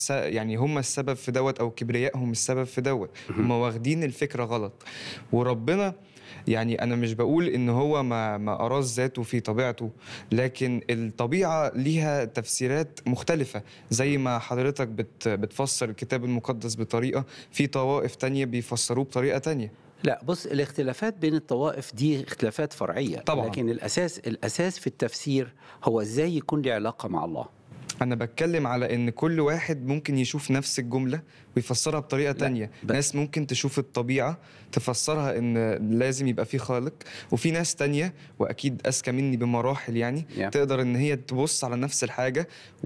س- يعني هم السبب في دوت او كبريائهم السبب في دوت هم واخدين الفكره غلط وربنا يعني انا مش بقول ان هو ما ما اراز ذاته في طبيعته لكن الطبيعه ليها تفسيرات مختلفه زي ما حضرتك بت بتفسر الكتاب المقدس بطريقه في طوائف تانية بيفسروه بطريقه تانية لا بص الاختلافات بين الطوائف دي اختلافات فرعيه طبعاً. لكن الاساس الاساس في التفسير هو ازاي يكون لي علاقه مع الله انا بتكلم على ان كل واحد ممكن يشوف نفس الجمله ويفسرها بطريقه تانية ب- ناس ممكن تشوف الطبيعه تفسرها ان لازم يبقى في خالق وفي ناس تانية واكيد اذكى مني بمراحل يعني Yeah. تقدر ان هي تبص على نفس الحاجه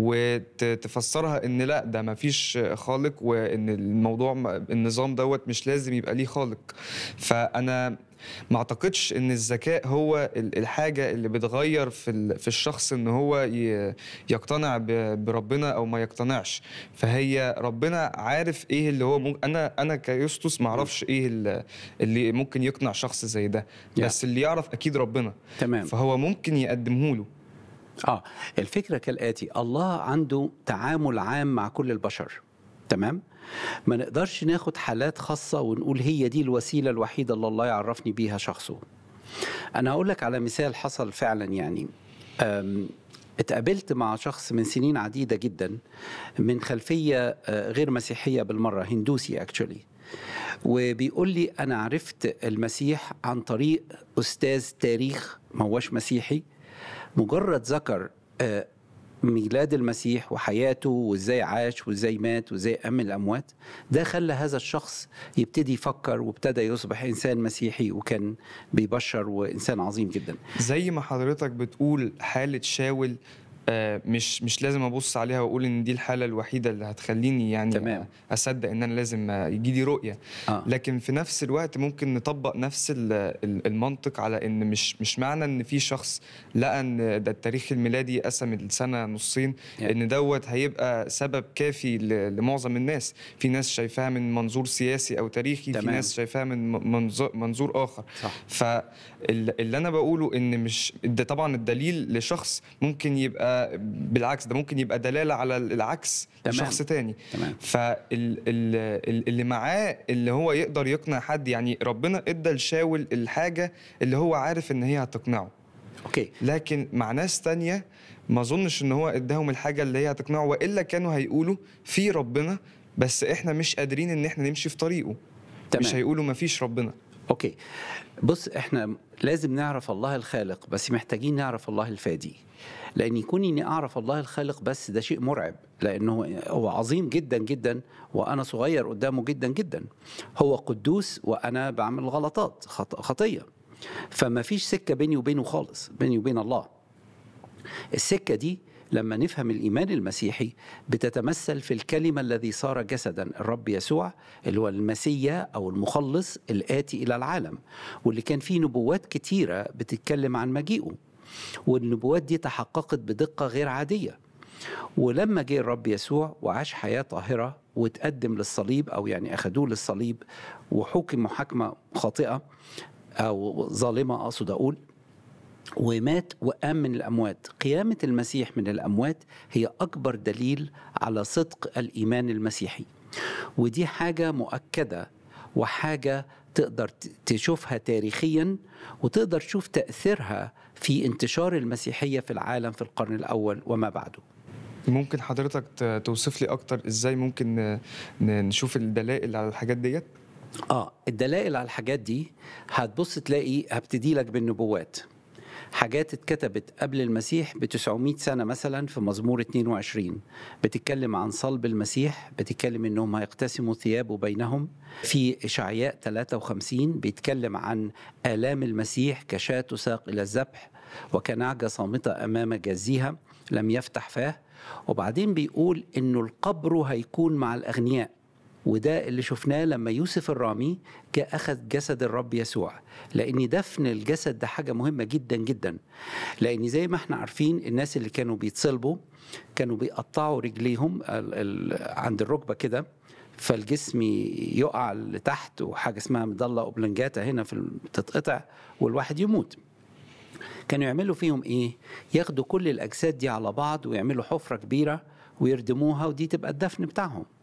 وتفسرها ان لا ده ما فيش خالق وان الموضوع ما- النظام دوت مش لازم يبقى ليه خالق فانا ما اعتقدش ان الذكاء هو ال- الحاجه اللي بتغير في ال- في الشخص ان هو ي- يقتنع ب- بربنا او ما يقتنعش فهي ربنا عارف ايه اللي هو ممكن انا انا كيوستوس ما اعرفش ايه ال- اللي ممكن يقنع شخص زي ده Yeah. بس اللي يعرف اكيد ربنا تمام فهو ممكن يقدمه له اه الفكره كالاتي الله عنده تعامل عام مع كل البشر تمام ما نقدرش ناخد حالات خاصه ونقول هي دي الوسيله الوحيده اللي الله يعرفني بيها شخصه انا هقول لك على مثال حصل فعلا يعني أم، اتقابلت مع شخص من سنين عديدة جدا من خلفية آه، غير مسيحية بالمرة هندوسي اكشولي وبيقول لي أنا عرفت المسيح عن طريق أستاذ تاريخ ما هوش مسيحي مجرد ذكر آه، ميلاد المسيح وحياته وازاي عاش وازاي مات وازاي قام من الاموات ده خلى هذا الشخص يبتدي يفكر وابتدى يصبح انسان مسيحي وكان بيبشر وانسان عظيم جدا زي ما حضرتك بتقول حالة شاول آه، مش مش لازم ابص عليها واقول ان دي الحاله الوحيده اللي هتخليني يعني تمام. اصدق ان انا لازم يجي لي رؤيه آه. لكن في نفس الوقت ممكن نطبق نفس ال- ال- المنطق على ان مش مش معنى ان في شخص لقى ان ده التاريخ الميلادي قسم السنه نصين يعني. ان دوت هيبقى سبب كافي ل- لمعظم الناس في ناس شايفاها من منظور سياسي او تاريخي في تمام. ناس شايفاها من م- منظور منظور اخر صح. فاللي انا بقوله ان مش ده طبعا الدليل لشخص ممكن يبقى بالعكس ده ممكن يبقى دلاله على العكس تمام. لشخص تاني تمام فاللي معاه اللي هو يقدر يقنع حد يعني ربنا ادى لشاول الحاجه اللي هو عارف ان هي هتقنعه اوكي لكن مع ناس تانية ما اظنش ان هو اداهم الحاجه اللي هي هتقنعه والا كانوا هيقولوا في ربنا بس احنا مش قادرين ان احنا نمشي في طريقه تمام. مش هيقولوا ما فيش ربنا اوكي بص احنا لازم نعرف الله الخالق بس محتاجين نعرف الله الفادي لان يكون اني اعرف الله الخالق بس ده شيء مرعب لانه هو عظيم جدا جدا وانا صغير قدامه جدا جدا هو قدوس وانا بعمل غلطات خط- خطيه فما فيش سكه بيني وبينه خالص بيني وبين الله السكه دي لما نفهم الايمان المسيحي بتتمثل في الكلمه الذي صار جسدا الرب يسوع اللي هو المسيا او المخلص الاتي الى العالم واللي كان فيه نبوات كتيره بتتكلم عن مجيئه والنبوات دي تحققت بدقه غير عاديه ولما جه الرب يسوع وعاش حياه طاهره وتقدم للصليب او يعني اخذوه للصليب وحكم محاكمه خاطئه او ظالمه اقصد اقول ومات وقام من الاموات قيامه المسيح من الاموات هي اكبر دليل على صدق الايمان المسيحي ودي حاجه مؤكده وحاجه تقدر ت- تشوفها تاريخيا وتقدر تشوف تاثيرها في انتشار المسيحيه في العالم في القرن الاول وما بعده ممكن حضرتك ت- توصف لي اكتر ازاي ممكن ن- ن- نشوف الدلائل على الحاجات ديت اه الدلائل على الحاجات دي هتبص تلاقي هبتدي لك بالنبوات حاجات اتكتبت قبل المسيح ب 900 سنة مثلا في مزمور 22 بتتكلم عن صلب المسيح بتتكلم انهم هيقتسموا ثيابه بينهم في إشعياء 53 بيتكلم عن آلام المسيح كشاة تساق إلى الذبح وكنعجة صامتة أمام جازيها لم يفتح فاه وبعدين بيقول انه القبر هيكون مع الأغنياء وده اللي شفناه لما يوسف الرامي جاء أخذ جسد الرب يسوع لأن دفن الجسد ده حاجة مهمة جدا جدا لأن زي ما احنا عارفين الناس اللي كانوا بيتصلبوا كانوا بيقطعوا رجليهم ال ال عند الركبة كده فالجسم يقع لتحت وحاجة اسمها مضلة أوبلنجاتا هنا في ال- تتقطع والواحد يموت كانوا يعملوا فيهم ايه ياخدوا كل الاجساد دي على بعض ويعملوا حفره كبيره ويردموها ودي تبقى الدفن بتاعهم